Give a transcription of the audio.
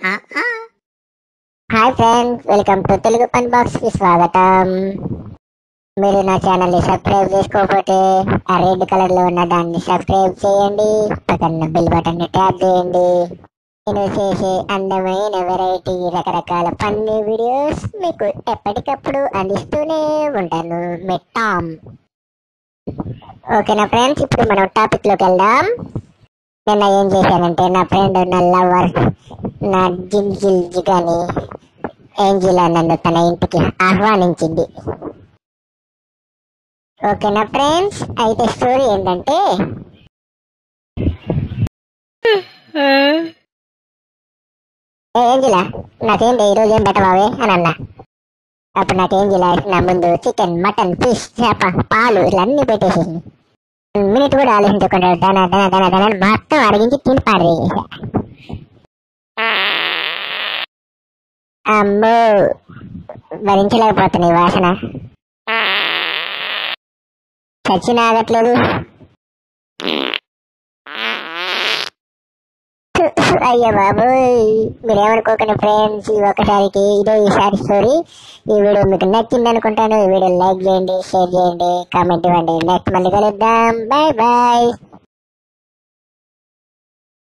hi friends welcome to Telugu fun box కి స్వాగతం మీరు నా ఛానల్ ని సబ్స్క్రైబ్ చేసుకోకపోతే ఆ రెడ్ కలర్ లో ఉన్న దాన్ని సబ్స్క్రైబ్ చేయండి పక్కన బెల్ బటన్ ని ట్యాప్ చేయండి నేను చేసే అందమైన వెరైటీ రకరకాల ఫన్నీ వీడియోస్ మీకు ఎప్పటికప్పుడు అందిస్తూనే ఉంటాను మెట్టాం ఓకేనా ఫ్రెండ్స్ ఇప్పుడు మనం టాపిక్ లోకి వెళ్దాం నిన్న ఏం చేశానంటే నా ఫ్రెండ్ నా లవర్ నా జిల్ జిల్ జిగాని ఏంజిలా నన్ను తన ఇంటికి ఆహ్వానించింది ఓకేనా ఫ్రెండ్స్ అయితే స్టోరీ ఏంటంటే "ఏ ఏంజిలా నాకేంటి ఈరోజు ఏం పెట్టవావే అని అన్నా అప్పుడు నాకు ఏంజిలా నా ముందు చికెన్ మటన్ ఫిష్ చేప పాలు ఇలా అన్ని పెట్టేసింది మినిట్ కూడా ఆలోచించకుండా దన దన దన దన అని మొత్తం అడిగించి తిని పారేసా అమ్మో భరించలేకపోతున్నాయి వాసన చచ్చిన ఆగట్లేదు అయ్యో బాబోయ్ మీరేమనుకోకండి ఫ్రెండ్స్ ఈ ఒకసారికి ఇదే ఈసారి స్టోరీ ఈ వీడియో మీకు నచ్చింది అనుకుంటాను ఈ వీడియో లైక్ చేయండి షేర్ చేయండి కామెంట్ ఇవ్వండి నెక్స్ట్ మళ్ళీ కలుద్దాం బాయ్ బాయ్